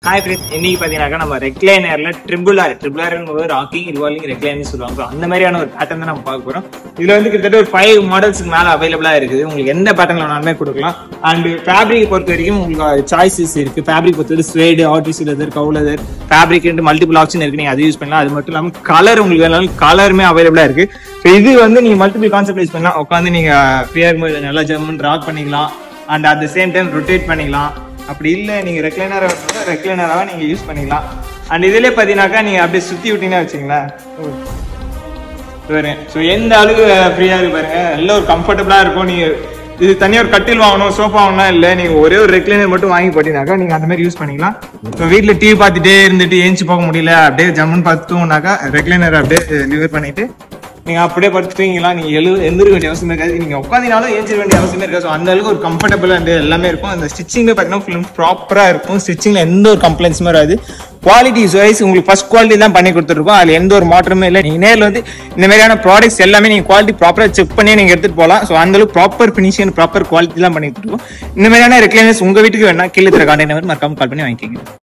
hi friends இன்னைக்கு பார்த்தீங்கன்னாக்கா நம்ம ரெக்லைனர்ல triple R triple R rocking revolving reclining சொல்லுவாங்க So, அந்த மாதிரியான ஒரு பேட்டர்ன் தான் நம்ம பார்க்க போறோம் இதுல வந்து கிட்டத்தட்ட ஒரு ஃபைவ் மாடல்ஸ்க்கு மேல அவைலபிளா இருக்குது உங்களுக்கு எந்த பேட்டர்ல வேணாலுமே கொடுக்கலாம் அண்ட் ஃபேப்ரிக் பொறுத்த வரைக்கும் உங்களுக்கு சாய்ஸஸ் இருக்கு ஃபேப்ரிக் பொறுத்தவரை ஸ்வேடு ஆர்டிசி leather cow leather fabric multiple option இருக்கு நீங்க அதை யூஸ் பண்ணலாம் அது மட்டும் இல்லாமல் கலர் உங்களுக்கு வேணாலும் கலருமே அவைலபிளா இருக்கு ஸோ இது வந்து நீங்க மல்டிபிள் கான்செப்ட் யூஸ் பண்ணலாம் உட்காந்து நீங்க ஃபியர் நல்லா ஜம்முன்னு ராக் பண்ணிக்கலாம் and at the same time rotate பண்ணிக்கலாம் அப்படி இல்லை நீங்கள் ரெக்லைனரை ரெக்லைனராக நீங்கள் யூஸ் பண்ணிக்கலாம் அண்ட் இதிலே பார்த்தீங்கன்னாக்கா நீங்கள் அப்படியே சுற்றி விட்டீங்கன்னா வச்சுங்களேன் பாருங்க ஸோ எந்த அளவுக்கு ஃப்ரீயாக இருக்கு பாருங்க நல்ல ஒரு கம்ஃபர்டபுளாக இருக்கும் நீங்கள் இது தனியாக ஒரு கட்டில் வாங்கணும் சோஃபா வாங்கணும் இல்லை நீங்கள் ஒரே ஒரு ரெக்லைனர் மட்டும் வாங்கி போட்டீங்கன்னாக்கா நீங்கள் அந்த மாதிரி யூஸ் பண்ணிக்கலாம் இப்போ வீட்டில் டிவி பார்த்துட்டே இருந்துட்டு ஏஞ்சி போக முடியல அப்படியே ஜம்முன்னு பார்த்துனாக்கா ரெக்லைனர் அப்படியே லிவர் பண்ணிட்டு நீங்க அப்படியே படுத்துட்டீங்களா நீங்க எழு எந்திரிக்க வேண்டிய அவசியம் இருக்காது நீங்க உட்காந்தீங்கனாலும் ஏஞ்சிட வேண்டிய அவசியமே இருக்காது ஸோ அந்த அளவுக்கு ஒரு கம்ஃபர்டபுள் அண்ட் எல்லாமே இருக்கும் அந்த ஸ்டிச்சிங்ல பார்த்தீங்கன்னா ஃபுல் ப்ராப்பரா இருக்கும் ஸ்டிச்சிங்ல எந்த ஒரு கம்ப்ளைண்ட்ஸுமே வராது குவாலிட்டி வைஸ் உங்களுக்கு ஃபர்ஸ்ட் குவாலிட்டி தான் பண்ணி கொடுத்துருக்கோம் அதுல எந்த ஒரு மாற்றமே இல்லை நீங்க நேரில் வந்து இந்த மாதிரியான ப்ராடக்ட்ஸ் எல்லாமே நீங்க குவாலிட்டி ப்ராப்பரா செக் பண்ணி நீங்க எடுத்துட்டு போகலாம் ஸோ அந்த அளவுக்கு ப்ராப்பர் ஃபினிஷிங் ப்ராப்பர் குவாலிட்டி தான் பண்ணி கொடுத்துருக்கோம் இந்த மாதிரியான ரெக்லைனர்ஸ் உங்க வீட்டுக்கு வேணா கீழே தர கான்டாக்ட் நம்பர் மறக்காம கால் பண்ணி வாங்கிக்கோங்க